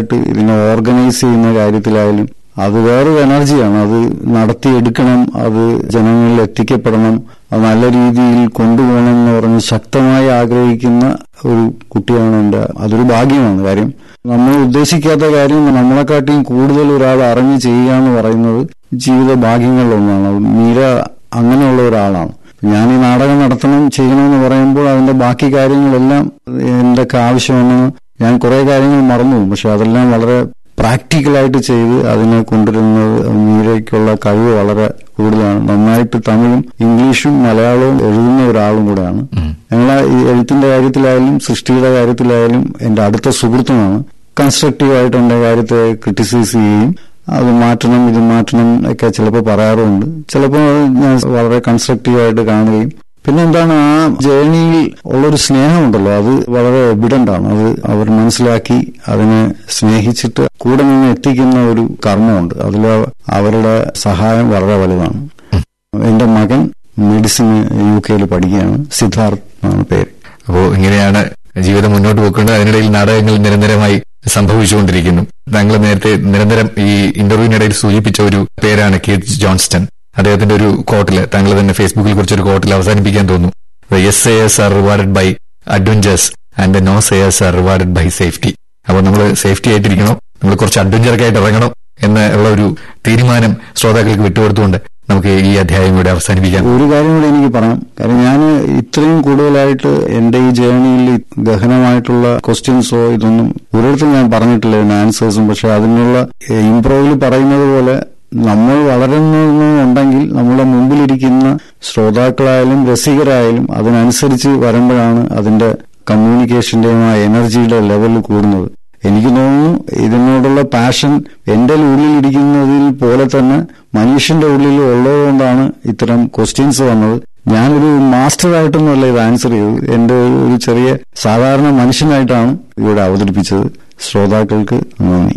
ആയിട്ട് ഇതിനെ ഓർഗനൈസ് ചെയ്യുന്ന കാര്യത്തിലായാലും അത് വേറൊരു എനർജിയാണ് അത് നടത്തിയെടുക്കണം അത് ജനങ്ങളിൽ എത്തിക്കപ്പെടണം അത് നല്ല രീതിയിൽ കൊണ്ടുപോകണം എന്ന് പറഞ്ഞ് ശക്തമായി ആഗ്രഹിക്കുന്ന ഒരു കുട്ടിയാണ് എൻ്റെ അതൊരു ഭാഗ്യമാണ് കാര്യം നമ്മൾ ഉദ്ദേശിക്കാത്ത കാര്യം നമ്മളെക്കാട്ടിയും കൂടുതൽ ഒരാൾ അറിഞ്ഞ് ചെയ്യുക എന്ന് പറയുന്നത് ജീവിത ഭാഗ്യങ്ങളിലൊന്നാണ് അത് മീര അങ്ങനെയുള്ള ഒരാളാണ് ഞാൻ ഈ നാടകം നടത്തണം ചെയ്യണമെന്ന് പറയുമ്പോൾ അതിന്റെ ബാക്കി കാര്യങ്ങളെല്ലാം എന്തൊക്കെ ആവശ്യമാണെന്ന് ഞാൻ കുറെ കാര്യങ്ങൾ മറന്നു പോകും. പക്ഷെ അതെല്ലാം വളരെ പ്രാക്ടിക്കലായിട്ട് ചെയ്ത് അതിനെ കൊണ്ടുവരുന്നത് മീരയ്ക്കുള്ള കഴിവ് വളരെ കൂടുതലാണ് നന്നായിട്ട് തമിഴും ഇംഗ്ലീഷും മലയാളവും എഴുതുന്ന ഒരാളും കൂടെയാണ് ഞങ്ങളെ ഈ എഴുത്തിന്റെ കാര്യത്തിലായാലും സൃഷ്ടിയുടെ കാര്യത്തിലായാലും എന്റെ അടുത്ത സുഹൃത്തുമാണ് കൺസ്ട്രക്റ്റീവായിട്ട് എന്റെ കാര്യത്തെ ക്രിട്ടിസൈസ് ചെയ്യുകയും അത് മാറ്റണം ഇത് മാറ്റണം ഒക്കെ ചിലപ്പോൾ പറയാറുമുണ്ട് ചിലപ്പോൾ ഞാൻ വളരെ കൺസ്ട്രക്റ്റീവായിട്ട് കാണുകയും പിന്നെ എന്താണ് ആ ജേണിയിൽ ഉള്ളൊരു സ്നേഹമുണ്ടല്ലോ അത് വളരെ എവിഡന്റ് ആണ് അത് അവർ മനസ്സിലാക്കി അതിനെ സ്നേഹിച്ചിട്ട് കൂടെ നിന്ന് എത്തിക്കുന്ന ഒരു കർമ്മമുണ്ട് അതിൽ അവരുടെ സഹായം വളരെ വലുതാണ് എന്റെ മകൻ മെഡിസിൻ യു കെയിൽ പഠിക്കുകയാണ് സിദ്ധാർത്ഥ് എന്നാണ് പേര് അപ്പോ ഇങ്ങനെയാണ് ജീവിതം മുന്നോട്ട് പോയിക്കൊണ്ട് അതിനിടയിൽ നാടകങ്ങൾ നിരന്തരമായി സംഭവിച്ചുകൊണ്ടിരിക്കുന്നു താങ്കൾ നേരത്തെ നിരന്തരം ഈ ഇന്റർവ്യൂവിനിടയിൽ സൂചിപ്പിച്ച ഒരു പേരാണ് കീറ്റ് ജോൺസ്റ്റൺ അദ്ദേഹത്തിന്റെ ഒരു കോട്ടില് താങ്കൾ തന്നെ ഫേസ്ബുക്കിൽ കുറിച്ചൊരു കോട്ടിൽ അവസാനിപ്പിക്കാൻ തോന്നുന്നു yes yes are rewarded by adventures and no sayers are rewarded by safety അപ്പൊ നമ്മൾ സേഫ്റ്റി ആയിട്ടിരിക്കണം നമ്മൾ കുറച്ച് അഡ്വഞ്ചറൊക്കെ ആയിട്ട് ഇറങ്ങണം എന്നുള്ള ഒരു തീരുമാനം ശ്രോതാക്കൾക്ക് വിട്ടുകൊടുത്തുകൊണ്ട് നമുക്ക് ഈ അധ്യായം കൂടെ അവസാനിപ്പിക്കാം ഒരു കാര്യം കൂടി എനിക്ക് പറയാം കാരണം ഞാൻ ഇത്രയും കൂടുതലായിട്ട് എന്റെ ഈ ജേണിയിൽ ഗഹനമായിട്ടുള്ള ക്വസ്റ്റ്യൻസോ ഇതൊന്നും ഒരിടത്തും ഞാൻ പറഞ്ഞിട്ടില്ല ഇതിന് ആൻസേഴ്സും പക്ഷെ അതിനുള്ള ഇംപ്രോവിൽ പറയുന്നത് പോലെ നമ്മൾ വളരുന്നുണ്ടെങ്കിൽ നമ്മുടെ മുമ്പിലിരിക്കുന്ന ശ്രോതാക്കളായാലും രസികരായാലും അതിനനുസരിച്ച് വരുമ്പോഴാണ് അതിന്റെ കമ്മ്യൂണിക്കേഷന്റെയും ആ എനർജിയുടെ ലെവൽ കൂടുന്നത് എനിക്ക് തോന്നുന്നു ഇതിനോടുള്ള പാഷൻ എന്റെ ഉള്ളിലിരിക്കുന്നതിൽ പോലെ തന്നെ മനുഷ്യന്റെ ഉള്ളിൽ ഉള്ളതുകൊണ്ടാണ് ഇത്തരം ക്വസ്റ്റ്യൻസ് വന്നത് ഞാനൊരു മാസ്റ്ററായിട്ടൊന്നുമല്ല ഇത് ആൻസർ ചെയ്തത് എന്റെ ഒരു ഒരു ചെറിയ സാധാരണ മനുഷ്യനായിട്ടാണ് ഇവിടെ അവതരിപ്പിച്ചത് ശ്രോതാക്കൾക്ക് നന്ദി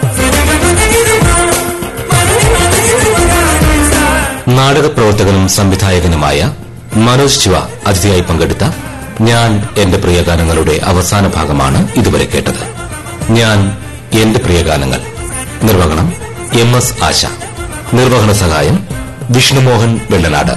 നാടക പ്രവർത്തകനും സംവിധായകനുമായ മനോജ് ശിവ അതിഥിയായി പങ്കെടുത്ത ഞാൻ എന്റെ പ്രിയഗാനങ്ങളുടെ അവസാന ഭാഗമാണ് ഇതുവരെ കേട്ടത് ഞാൻ എന്റെ പ്രിയഗാനങ്ങൾ നിർവഹണം എം എസ് ആശ നിർവഹണ സഹായം വിഷ്ണുമോഹൻ വെള്ളനാട്